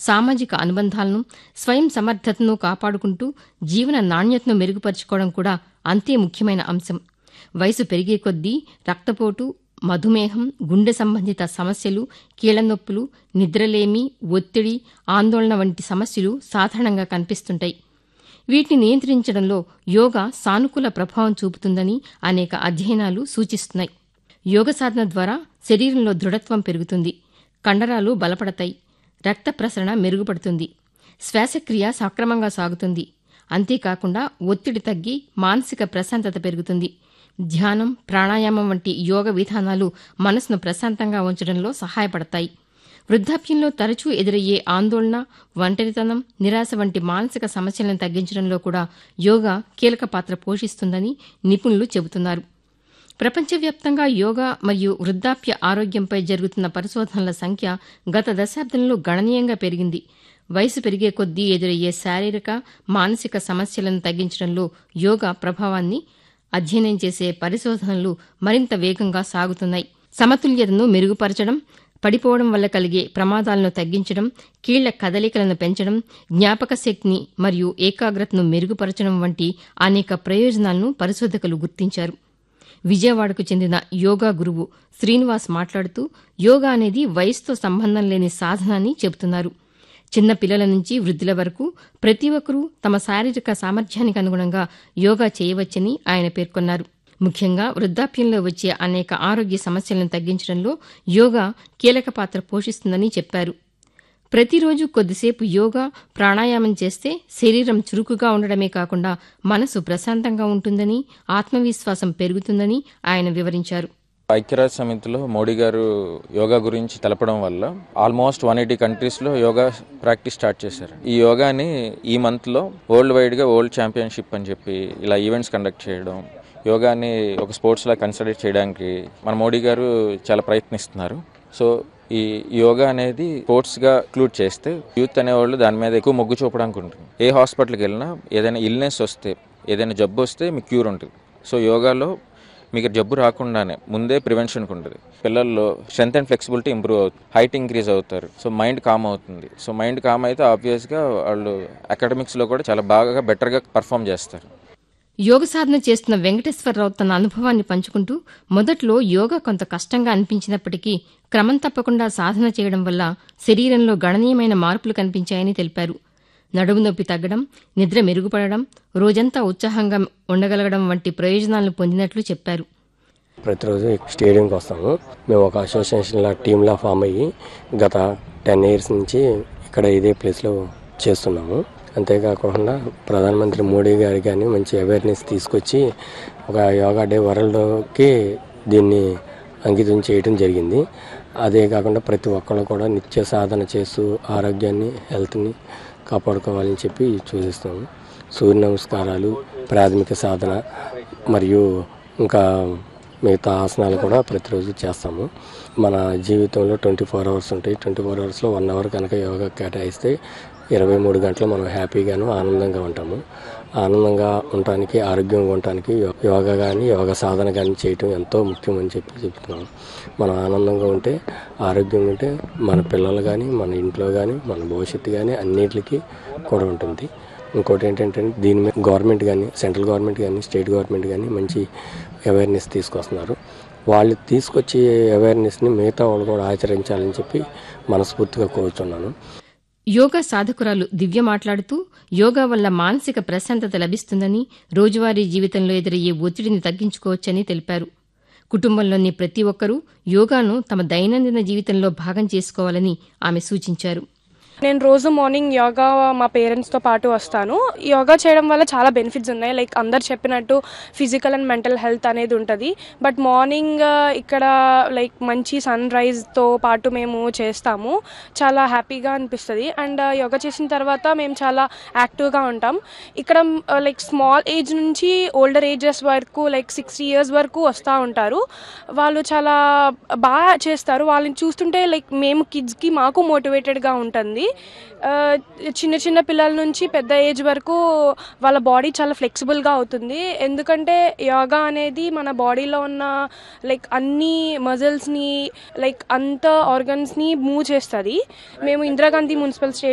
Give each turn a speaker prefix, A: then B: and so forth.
A: సామాజిక అనుబంధాలను స్వయం సమర్థతను కాపాడుకుంటూ జీవన నాణ్యతను మెరుగుపరుచుకోవడం కూడా అంతే ముఖ్యమైన అంశం వయసు పెరిగే కొద్దీ రక్తపోటు మధుమేహం గుండె సంబంధిత సమస్యలు కీళ్లనొప్పులు నిద్రలేమి ఒత్తిడి ఆందోళన వంటి సమస్యలు సాధారణంగా కనిపిస్తుంటాయి వీటిని నియంత్రించడంలో యోగా సానుకూల ప్రభావం చూపుతుందని అనేక అధ్యయనాలు సూచిస్తున్నాయి యోగ సాధన ద్వారా శరీరంలో దృఢత్వం పెరుగుతుంది కండరాలు బలపడతాయి రక్త ప్రసరణ మెరుగుపడుతుంది శ్వాసక్రియ సక్రమంగా సాగుతుంది అంతేకాకుండా ఒత్తిడి తగ్గి మానసిక ప్రశాంతత పెరుగుతుంది ధ్యానం ప్రాణాయామం వంటి యోగ విధానాలు మనసును ప్రశాంతంగా ఉంచడంలో సహాయపడతాయి వృద్ధాప్యంలో తరచూ ఎదురయ్యే ఆందోళన ఒంటరితనం నిరాశ వంటి మానసిక సమస్యలను తగ్గించడంలో కూడా యోగా కీలక పాత్ర పోషిస్తుందని నిపుణులు చెబుతున్నారు ప్రపంచవ్యాప్తంగా యోగా మరియు వృద్ధాప్య ఆరోగ్యంపై జరుగుతున్న పరిశోధనల సంఖ్య గత దశాబ్దంలో గణనీయంగా పెరిగింది వయసు పెరిగే కొద్దీ ఎదురయ్యే శారీరక మానసిక సమస్యలను తగ్గించడంలో యోగా ప్రభావాన్ని అధ్యయనం చేసే పరిశోధనలు మరింత వేగంగా సాగుతున్నాయి సమతుల్యతను మెరుగుపరచడం పడిపోవడం వల్ల కలిగే ప్రమాదాలను తగ్గించడం కీళ్ల కదలికలను పెంచడం జ్ఞాపక శక్తిని మరియు ఏకాగ్రతను మెరుగుపరచడం వంటి అనేక ప్రయోజనాలను పరిశోధకులు గుర్తించారు విజయవాడకు చెందిన యోగా గురువు శ్రీనివాస్ మాట్లాడుతూ యోగా అనేది వయసుతో సంబంధం లేని సాధన అని చెబుతున్నారు చిన్న పిల్లల నుంచి వృద్ధుల వరకు ప్రతి ఒక్కరూ తమ శారీరక సామర్థ్యానికి అనుగుణంగా యోగా చేయవచ్చని ఆయన పేర్కొన్నారు ముఖ్యంగా వృద్ధాప్యంలో వచ్చే అనేక ఆరోగ్య సమస్యలను తగ్గించడంలో యోగా కీలక పాత్ర పోషిస్తుందని చెప్పారు ప్రతిరోజు కొద్దిసేపు యోగా ప్రాణాయామం చేస్తే శరీరం చురుకుగా ఉండడమే కాకుండా మనసు ప్రశాంతంగా ఉంటుందని ఆత్మవిశ్వాసం పెరుగుతుందని ఆయన వివరించారు
B: ఐక్యరాజ్య సమితిలో మోడీ గారు యోగా గురించి తెలపడం వల్ల ఆల్మోస్ట్ వన్ ఎయిటీ కంట్రీస్లో యోగా ప్రాక్టీస్ స్టార్ట్ చేశారు ఈ యోగాని ఈ మంత్లో వరల్డ్ వైడ్గా వరల్డ్ ఛాంపియన్షిప్ అని చెప్పి ఇలా ఈవెంట్స్ కండక్ట్ చేయడం యోగాని ఒక స్పోర్ట్స్లా కన్సిడర్ చేయడానికి మన మోడీ గారు చాలా ప్రయత్నిస్తున్నారు సో ఈ యోగా అనేది స్పోర్ట్స్గా ఇంక్లూడ్ చేస్తే యూత్ అనేవాళ్ళు దాని మీద ఎక్కువ మొగ్గు చూపడానికి ఉంటుంది ఏ హాస్పిటల్కి వెళ్ళినా ఏదైనా ఇల్నెస్ వస్తే ఏదైనా జబ్బు వస్తే మీకు క్యూర్ ఉంటుంది సో యోగాలో మీకు జబ్బు రాకుండానే ముందే ప్రివెన్షన్కి ఉంటుంది పిల్లల్లో స్ట్రెంత్ అండ్ ఫ్లెక్సిబిలిటీ ఇంప్రూవ్ అవుతుంది హైట్ ఇంక్రీజ్ అవుతారు సో మైండ్ కామ్ అవుతుంది సో మైండ్ కామ్ అయితే ఆబ్వియస్గా వాళ్ళు అకాడమిక్స్లో కూడా చాలా బాగా బెటర్గా పర్ఫామ్ చేస్తారు
A: యోగ సాధన చేస్తున్న వెంకటేశ్వరరావు తన అనుభవాన్ని పంచుకుంటూ మొదట్లో యోగా కొంత కష్టంగా అనిపించినప్పటికీ క్రమం తప్పకుండా సాధన చేయడం వల్ల శరీరంలో గణనీయమైన మార్పులు కనిపించాయని తెలిపారు నడుము నొప్పి తగ్గడం నిద్ర మెరుగుపడడం రోజంతా ఉత్సాహంగా ఉండగలగడం వంటి ప్రయోజనాలను పొందినట్లు చెప్పారు
C: ప్రతిరోజు స్టేడియంకి వస్తాము మేము ఒక అసోసియేషన్ లా టీంలా ఫామ్ అయ్యి గత టెన్ ఇయర్స్ నుంచి ఇక్కడ ఇదే ప్లేస్లో చేస్తున్నాము అంతేకాకుండా ప్రధానమంత్రి మోడీ గారి కానీ మంచి అవేర్నెస్ తీసుకొచ్చి ఒక యోగా డే వరల్డ్కి దీన్ని అంకితం చేయడం జరిగింది అదే కాకుండా ప్రతి ఒక్కళ్ళు కూడా నిత్య సాధన చేస్తూ ఆరోగ్యాన్ని హెల్త్ని కాపాడుకోవాలని చెప్పి సూచిస్తాము సూర్య నమస్కారాలు ప్రాథమిక సాధన మరియు ఇంకా మిగతా ఆసనాలు కూడా ప్రతిరోజు చేస్తాము మన జీవితంలో ట్వంటీ ఫోర్ అవర్స్ ఉంటాయి ట్వంటీ ఫోర్ అవర్స్లో వన్ అవర్ కనుక యోగా కేటాయిస్తే ఇరవై మూడు గంటలు మనం హ్యాపీగాను ఆనందంగా ఉంటాము ఆనందంగా ఉండటానికి ఆరోగ్యంగా ఉండటానికి యోగా కానీ యోగా సాధన కానీ చేయటం ఎంతో ముఖ్యం అని చెప్పి చెప్తున్నాము మనం ఆనందంగా ఉంటే ఆరోగ్యంగా ఉంటే మన పిల్లలు కానీ మన ఇంట్లో కానీ మన భవిష్యత్తు కానీ అన్నిటికీ కూడా ఉంటుంది ఇంకోటి ఏంటంటే దీని మీద గవర్నమెంట్ కానీ సెంట్రల్ గవర్నమెంట్ కానీ స్టేట్ గవర్నమెంట్ కానీ మంచి అవేర్నెస్ తీసుకొస్తున్నారు వాళ్ళు తీసుకొచ్చే అవేర్నెస్ని మిగతా వాళ్ళు కూడా ఆచరించాలని చెప్పి మనస్ఫూర్తిగా కోరుతున్నాను
A: యోగా సాధకురాలు దివ్య మాట్లాడుతూ యోగా వల్ల మానసిక ప్రశాంతత లభిస్తుందని రోజువారీ జీవితంలో ఎదురయ్యే ఒత్తిడిని తగ్గించుకోవచ్చని తెలిపారు కుటుంబంలోని ప్రతి ఒక్కరూ యోగాను తమ దైనందిన జీవితంలో భాగం చేసుకోవాలని ఆమె సూచించారు
D: నేను రోజు మార్నింగ్ యోగా మా పేరెంట్స్తో పాటు వస్తాను యోగా చేయడం వల్ల చాలా బెనిఫిట్స్ ఉన్నాయి లైక్ అందరు చెప్పినట్టు ఫిజికల్ అండ్ మెంటల్ హెల్త్ అనేది ఉంటుంది బట్ మార్నింగ్ ఇక్కడ లైక్ మంచి సన్ రైజ్తో పాటు మేము చేస్తాము చాలా హ్యాపీగా అనిపిస్తుంది అండ్ యోగా చేసిన తర్వాత మేము చాలా యాక్టివ్గా ఉంటాం ఇక్కడ లైక్ స్మాల్ ఏజ్ నుంచి ఓల్డర్ ఏజెస్ వరకు లైక్ సిక్స్టీ ఇయర్స్ వరకు వస్తూ ఉంటారు వాళ్ళు చాలా బాగా చేస్తారు వాళ్ళని చూస్తుంటే లైక్ మేము కిడ్స్కి మాకు మోటివేటెడ్గా ఉంటుంది చిన్న చిన్న పిల్లల నుంచి పెద్ద ఏజ్ వరకు వాళ్ళ బాడీ చాలా ఫ్లెక్సిబుల్గా అవుతుంది ఎందుకంటే యోగా అనేది మన బాడీలో ఉన్న లైక్ అన్ని మజిల్స్ని లైక్ అంత ఆర్గన్స్ని మూవ్ చేస్తుంది మేము ఇందిరాగాంధీ మున్సిపల్ స్టేట్